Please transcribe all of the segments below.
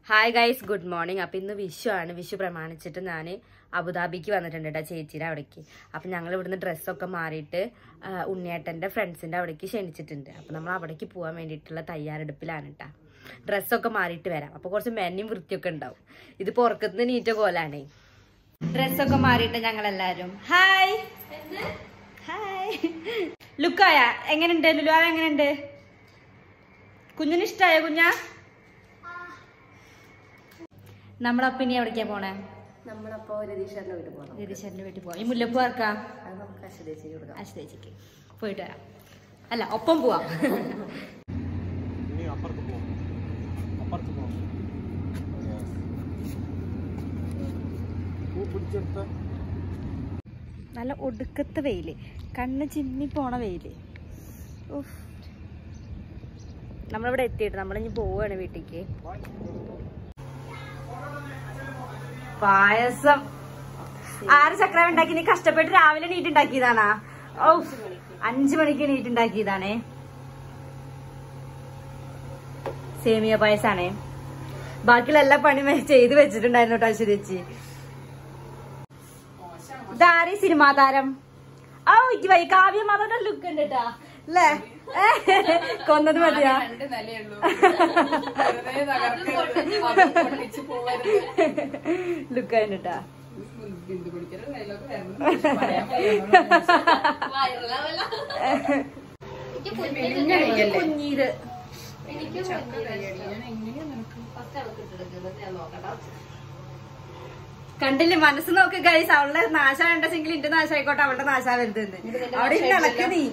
Hi guys good morning അപ്പം ഇന്ന് വിഷു ആണ് വിഷു പ്രമാണിച്ചിട്ട് ഞാൻ അബുദാബിക്ക് വന്നിട്ടുണ്ട് കേട്ടോ ചേച്ചിയുടെ അവിടേക്ക് അപ്പം ഞങ്ങൾ ഇവിടുന്ന് ഡ്രസ്സൊക്കെ മാറിയിട്ട് ആ, ഉണ്ണിയേട്ടൻ്റെ ഫ്രണ്ട്സിൻ്റെ അവിടേക്ക് ക്ഷണിച്ചിട്ടുണ്ട് അപ്പം നമ്മൾ അവിടേക്ക് പോകാൻ വേണ്ടിയിട്ടുള്ള തയ്യാറെടുപ്പിലാണ് കേട്ടോ ഡ്രസ്സൊക്കെ മാറിയിട്ട് വരാം അപ്പോൾ കുറച്ച് മെനയും വൃത്തിയൊക്കെ ഉണ്ടാവും ഇത് പുറത്തുനിന്ന് നീറ്റ കോലാണേ ഡ്രസ്സൊക്കെ മാറിയിട്ട് ഞങ്ങളെല്ലാവരും ഹായ് ഹായ് ലുക്കായ എങ്ങനെയുണ്ട് ലുലുവായ എങ്ങനെയുണ്ട് കുഞ്ഞിന് ഇഷ്ടമായോ കുഞ്ഞാ നമ്മളപ്പം ഇനി എവിടേക്കാ പോണേ നമ്മളപ്പോ രതീശ്വരന്റെ വീട്ടിൽ പോകണം രതീശ്വരൻ്റെ വീട്ടിൽ പോവാം ഈ മുല്ലപ്പൂ ആർക്കാ അത് നമുക്ക് അശ്വതേച്ചി കൊടുക്കാം അശ്വതേച്ചിക്ക് പോയിട്ട് വരാം അല്ല ഒപ്പം പോവാം ഇനി അപ്പുറത്ത് പോകും അപ്പുറത്ത് പോകും പൂ പിടിച്ചെടുത്ത നല്ല ഒടുക്കത്തെ വെയില് കണ്ണ് ചിമ്മി പോണ വെയില് ഉഫ്. നമ്മളിവിടെ എത്തിയിട്ട് നമ്മളിനി പോവാണ് വീട്ടിലേക്ക് പായസം ആറ് ചക്രം ഉണ്ടാക്കി നീ കഷ്ടപ്പെട്ട് രാവിലെ നീറ്റ് ഉണ്ടാക്കിയതാണാ ഓ അഞ്ചു മണിക്ക് നീറ്റ് ഉണ്ടാക്കിയതാണേ സേമിയ പായസാണേ ബാക്കിയുള്ള എല്ലാ പണിയും വേ- ചെയ്ത് വെച്ചിട്ടുണ്ടായിരുന്നു കേട്ടോ അശ്വതിച്ചി ഇതാരീ സിനിമാ താരം ആ ഇക്ക് വൈ കാവ്യമാതാന്റെ ലുക്ക് ഉണ്ട് കേട്ടാ അല്ലേ കൊന്നത് മതിയാ ലുക്ക് ആയിട്ടാ കുഞ്ഞീര് കണ്ടില്ലേ മനസ്സ് നോക്ക് ഗൈസ് അവളുടെ നാശം ഉണ്ടെങ്കിൽ എന്റെ നാശമായിക്കോട്ടെ അവളുടെ നാശം വരുന്നത് അവിടെ ഇരുന്ന് ഇളക്ക് നീ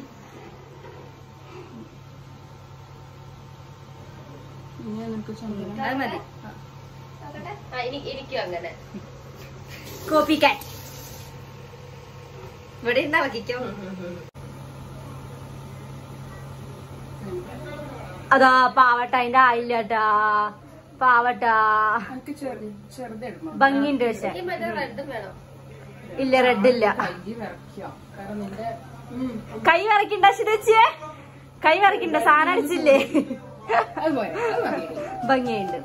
അത് മതി എനിക്കും അങ്ങനെ കോപ്പിക്കാൻ ഇവിടെ ഇരുന്ന് ഇളക്കിക്കോ അതാ പാവട്ട അതിന്റെ ആയില്ല കേട്ടാ പാവട്ടാ ഭംഗിയുണ്ട് പക്ഷെ മറ്റേ റെഡ് വേണം ഇല്ല റെഡ് ഇല്ല കൈ വരക്കണ്ട ശിതച്ചിയെ കൈ വരക്കണ്ട സാധനം അടിച്ചില്ലേ ഭംഗിയുണ്ട്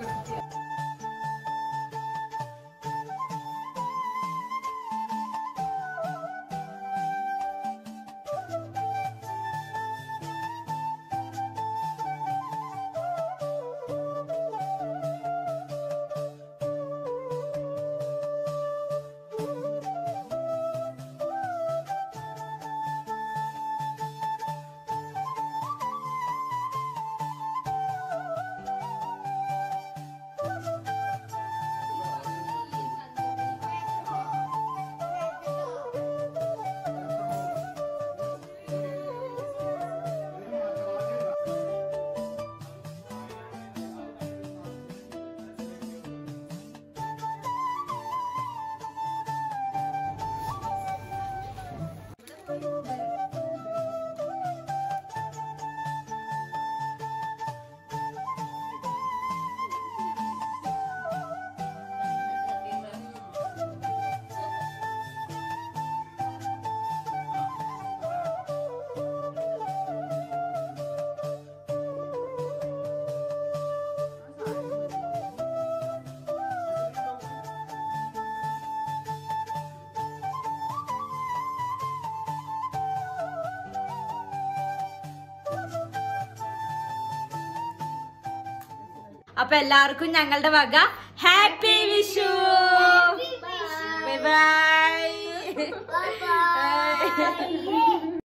അപ്പൊ എല്ലാവർക്കും ഞങ്ങളുടെ വക ഹാപ്പി വിഷു ബൈ ബൈ